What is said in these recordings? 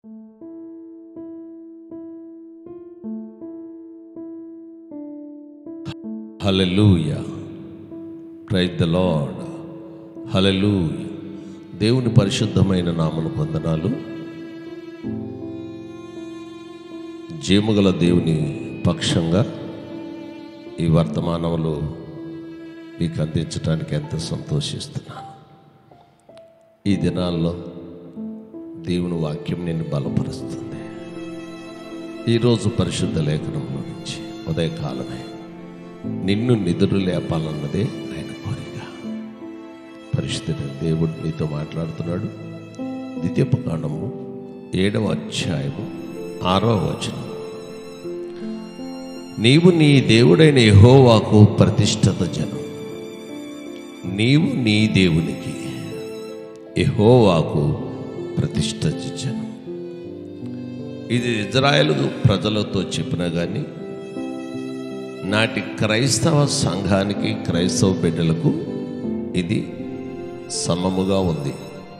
hallelujah praise the lord hallelujah దేవుని పరిశుద్ధమైన నామను వందనాలు జీముగల దేవుని పక్షంగా ఈ వర్తమానంలో మీకు అందించడానికి ఎంతో సంతోషిస్తున్నాను ఈ దినాల్లో దేవుని వాక్యం నిన్ను బలపరుస్తుంది ఈరోజు పరిశుద్ధ లేఖనంలో నుంచి ఉదయకాలమే నిన్ను నిధులు లేపాలన్నదే ఆయన కోరిక పరిశుద్ధ దేవుడు నీతో మాట్లాడుతున్నాడు ద్వితీయపకాండము ఏడవ అధ్యాయము ఆరవ వచనం నీవు నీ దేవుడైన యెహోవాకు ప్రతిష్ఠత జనం నీవు నీ దేవునికి యెహోవాకు ప్రతిష్ఠ జనం ఇది ఇజ్రాయెల్ ప్రజలతో చెప్పినా కానీ నాటి క్రైస్తవ సంఘానికి క్రైస్తవ బిడ్డలకు ఇది సమముగా ఉంది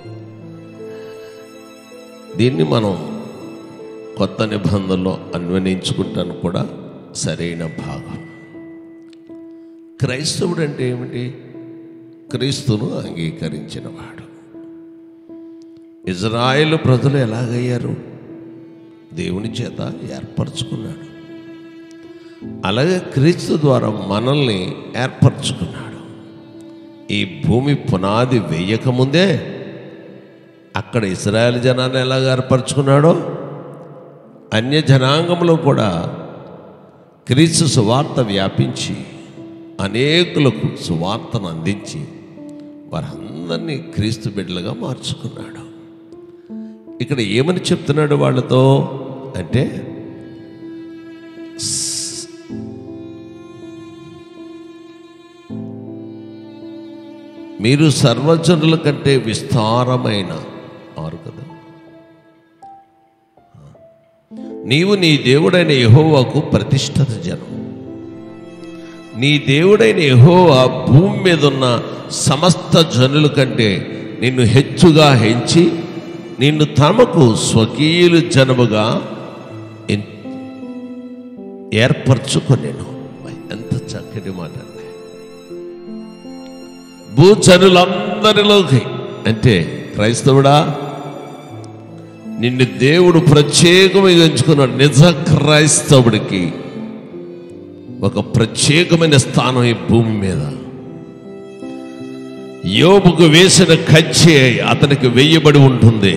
దీన్ని మనం కొత్త నిబంధనలో అన్వయించుకుంటాను కూడా సరైన భాగం క్రైస్తవుడు అంటే ఏమిటి క్రీస్తును అంగీకరించినవాడు ఇజ్రాయేల్ ప్రజలు ఎలాగయ్యారు దేవుని చేత ఏర్పరచుకున్నాడు అలాగే క్రీస్తు ద్వారా మనల్ని ఏర్పరచుకున్నాడు ఈ భూమి పునాది వేయకముందే అక్కడ ఇస్రాయేల్ జనాన్ని ఎలాగ ఏర్పరచుకున్నాడో అన్య జనాంగంలో కూడా క్రీస్తు సువార్త వ్యాపించి అనేకులకు సువార్తను అందించి వారందరినీ క్రీస్తు బిడ్డలుగా మార్చుకున్నాడు ఇక్కడ ఏమని చెప్తున్నాడు వాళ్ళతో అంటే మీరు సర్వజనుల కంటే విస్తారమైన ఆరు కదా నీవు నీ దేవుడైన యెహోవాకు ప్రతిష్ఠిత జనం నీ దేవుడైన యెహోవా భూమి మీద ఉన్న సమస్త జనుల కంటే నిన్ను హెచ్చుగా హెంచి నిన్ను తమకు స్వకీయులు జనముగా ఎన్- ఏర్పరచుకొనేను ఎంత చక్కటి మాట అండి భూజనులందరిలోకి అంటే క్రైస్తవుడా నిన్ను దేవుడు ప్రత్యేకమైన ఎంచుకున్నాడు నిజ క్రైస్తవుడికి ఒక ప్రత్యేకమైన స్థానం ఈ భూమి మీద యోబుకు వేసిన కచ్చి అతనికి వెయ్యబడి ఉంటుంది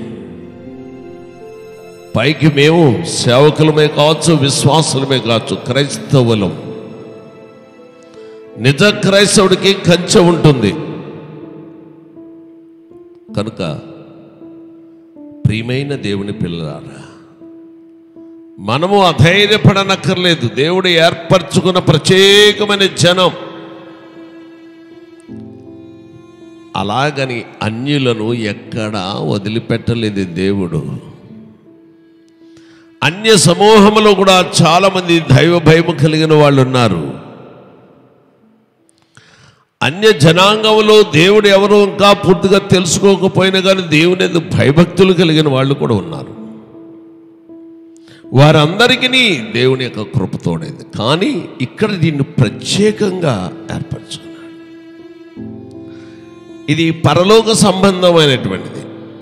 పైకి మేము సేవకులమే కావచ్చు విశ్వాసులమే కావచ్చు క్రైస్తవులం నిజ క్రైస్తవుడికి కంచె ఉంటుంది కనుక ప్రియమైన దేవుని పిల్లలారా మనము అధైర్యపడనక్కర్లేదు దేవుడు ఏర్పరచుకున్న ప్రత్యేకమైన జనం అలాగని అన్యులను ఎక్కడా వదిలిపెట్టలేదు దేవుడు అన్య సమూహంలో కూడా చాలామంది దైవ భయము కలిగిన వాళ్ళు ఉన్నారు అన్య జనాంగంలో దేవుడు ఎవరు ఇంకా పూర్తిగా తెలుసుకోకపోయినా కానీ దేవుని ఎందుకు భయభక్తులు కలిగిన వాళ్ళు కూడా ఉన్నారు వారందరికీ దేవుని యొక్క కృపతోడైంది కానీ ఇక్కడ దీన్ని ప్రత్యేకంగా ఏర్పరచుకున్నాడు ఇది పరలోక సంబంధమైనటువంటిది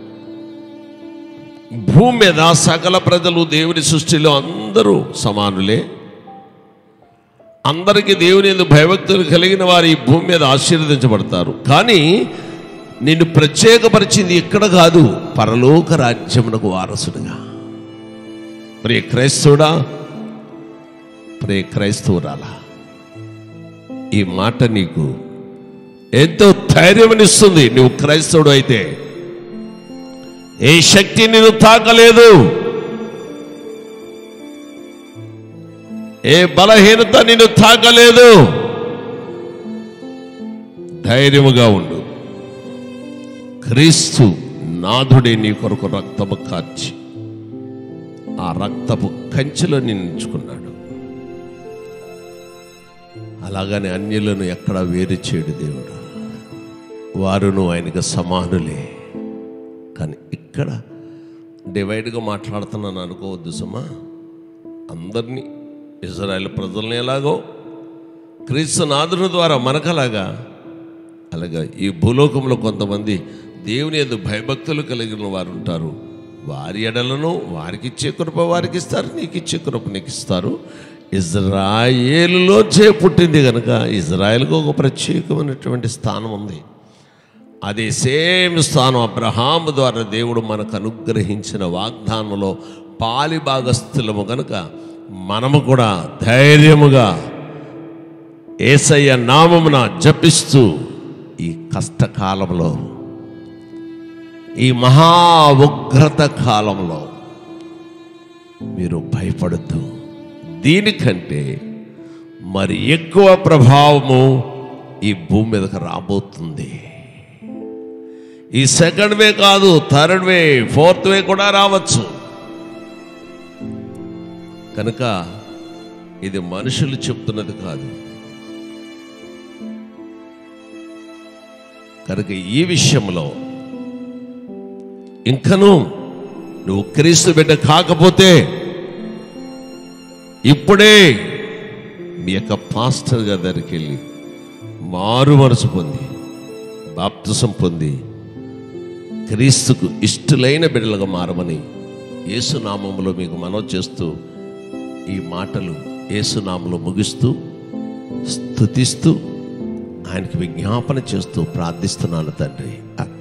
భూమి మీద సకల ప్రజలు దేవుని సృష్టిలో అందరూ సమానులే అందరికీ దేవుని ఎందుకు భయభక్తులు కలిగిన వారు ఈ భూమి మీద ఆశీర్వదించబడతారు కానీ నిన్ను ప్రత్యేకపరిచింది ఇక్కడ కాదు పరలోక రాజ్యమునకు వారసుడిగా ప్రియ క్రైస్తవుడా ప్రియ క్రైస్తవురాలా ఈ మాట నీకు ఎంతో ధైర్యమనిస్తుంది నువ్వు క్రైస్తవుడు అయితే ఏ శక్తి నిన్ను తాకలేదు ఏ బలహీనత నిన్ను తాకలేదు ధైర్యముగా ఉండు క్రీస్తు నాథుడే నీ కొరకు రక్తము కార్చి ఆ రక్తపు కంచెలో నిన్నుంచుకున్నాడు అలాగని అన్యులను ఎక్కడ వేరు చేయడు దేవుడు వారును ఆయనకు సమానులే కానీ ఇక్కడ డివైడ్గా మాట్లాడుతున్నాను అనుకోవద్దు సుమా అందరినీ ఇజ్రాయెల్ ప్రజల్ని ఎలాగో క్రీస్తు నాదుని ద్వారా మనకలాగా అలాగా ఈ భూలోకంలో కొంతమంది దేవుని ఎందు భయభక్తులు కలిగిన వారు ఉంటారు వారి ఎడలను వారికి ఇచ్చే కృప వారికి ఇస్తారు నీకు ఇచ్చే కృప నీకు ఇస్తారు ఇజ్రాయేలులోంచే పుట్టింది కనుక ఇజ్రాయెల్కి ఒక ప్రత్యేకమైనటువంటి స్థానం ఉంది అదే సేమ్ స్థానం అబ్రహాము ద్వారా దేవుడు మనకు అనుగ్రహించిన వాగ్దానంలో పాలి భాగస్థులము కనుక మనము కూడా ధైర్యముగా ఏసయ్య నామమున జపిస్తూ ఈ కష్టకాలంలో ఈ మహా ఉగ్రత కాలంలో మీరు భయపడద్దు దీనికంటే మరి ఎక్కువ ప్రభావము ఈ భూమి మీదకి రాబోతుంది ఈ సెకండ్ వే కాదు థర్డ్ వే ఫోర్త్ వే కూడా రావచ్చు కనుక ఇది మనుషులు చెప్తున్నది కాదు కనుక ఈ విషయంలో ఇంకను నువ్వు క్రీస్తు బిడ్డ కాకపోతే ఇప్పుడే మీ యొక్క పాస్టర్ గారి దగ్గరికి వెళ్ళి మారు మనసు పొంది బాప్తిసం పొంది క్రీస్తుకు ఇష్టలైన బిడ్డలుగా మారమని యేసునామంలో మీకు మనవి చేస్తూ ఈ మాటలు యేసునామంలో ముగిస్తూ స్తుతిస్తూ ఆయనకి విజ్ఞాపన చేస్తూ ప్రార్థిస్తున్నాను తండ్రి